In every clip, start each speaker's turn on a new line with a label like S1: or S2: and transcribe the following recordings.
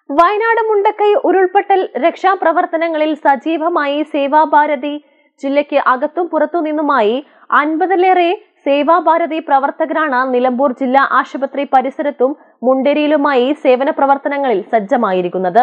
S1: വയനാട് മുണ്ടക്കൈ ഉരുൾപൊട്ടൽ രക്ഷാപ്രവർത്തനങ്ങളിൽ സജീവമായി സേവാഭാരതി ജില്ലയ്ക്ക് അകത്തും പുറത്തു നിന്നുമായി അൻപതിലേറെ സേവാഭാരതി പ്രവർത്തകരാണ് നിലമ്പൂർ ജില്ലാ ആശുപത്രി പരിസരത്തും മുണ്ടേരിയിലുമായി സേവന പ്രവർത്തനങ്ങളിൽ സജ്ജമായിരിക്കുന്നത്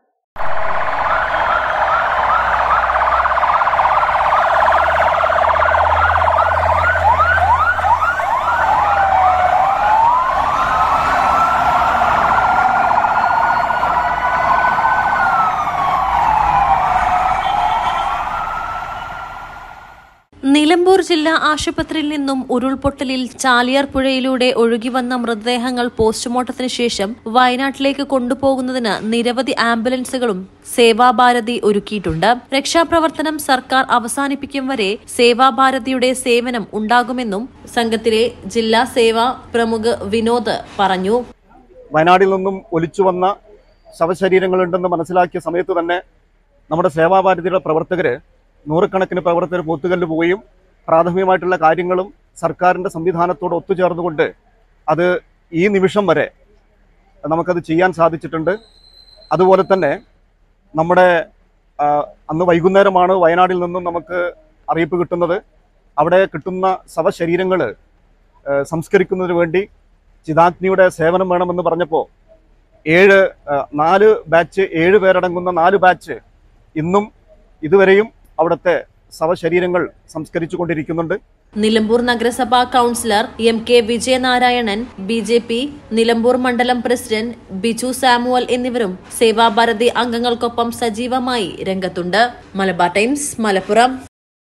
S1: നിലമ്പൂർ ജില്ലാ ആശുപത്രിയിൽ നിന്നും ഉരുൾപൊട്ടലിൽ ചാലിയാർ പുഴയിലൂടെ ഒഴുകിവന്ന മൃതദേഹങ്ങൾ പോസ്റ്റ്മോർട്ടത്തിന് ശേഷം വയനാട്ടിലേക്ക് കൊണ്ടുപോകുന്നതിന് നിരവധി ആംബുലൻസുകളും സേവാഭാരതി ഒരുക്കിയിട്ടുണ്ട് രക്ഷാപ്രവർത്തനം സർക്കാർ അവസാനിപ്പിക്കും വരെ സേവാഭാരതിയുടെ സേവനം ഉണ്ടാകുമെന്നും സംഘത്തിലെ ജില്ലാ സേവാ പ്രമുഖ് വിനോദ് പറഞ്ഞു
S2: വയനാട്ടിൽ നിന്നും ഒലിച്ചു വന്ന ശവശരീരങ്ങളുണ്ടെന്ന് മനസ്സിലാക്കിയ സമയത്ത് തന്നെ നമ്മുടെ സേവാഭാരതിയുടെ പ്രവർത്തകർ നൂറുകണക്കിന് പ്രവർത്തകർ പോത്തുകല്ല് പോവുകയും പ്രാഥമികമായിട്ടുള്ള കാര്യങ്ങളും സർക്കാരിൻ്റെ സംവിധാനത്തോട് ഒത്തുചേർന്നുകൊണ്ട് അത് ഈ നിമിഷം വരെ നമുക്കത് ചെയ്യാൻ സാധിച്ചിട്ടുണ്ട് അതുപോലെ തന്നെ നമ്മുടെ ആ, അന്ന് വൈകുന്നേരമാണ് വയനാട്ടിൽ നിന്നും നമുക്ക് അറിയിപ്പ് കിട്ടുന്നത് അവിടെ കിട്ടുന്ന ശവശരീരങ്ങൾ സംസ്കരിക്കുന്നതിന് വേണ്ടി ചിതാഗ്നിയുടെ സേവനം വേണമെന്ന് പറഞ്ഞപ്പോൾ ഏഴ് ആ, നാല് ബാച്ച് ഏഴ് പേരടങ്ങുന്ന നാല് ബാച്ച് ഇന്നും ഇതുവരെയും അവിടുത്തെ ശവശരീരങ്ങൾ സംസ്കരിച്ചു കൊണ്ടിരിക്കുന്നുണ്ട്
S1: നിലമ്പൂർ നഗരസഭാ councillor M K Vijayanarayanan B J P Nilambur മണ്ഡലം പ്രസിഡന്റ് ബിജു സാമുവൽ എന്നിവരും സേവാഭാരതി അംഗങ്ങൾക്കൊപ്പം സജീവമായി രംഗത്തുണ്ട് മലബാർ ടൈംസ് മലപ്പുറം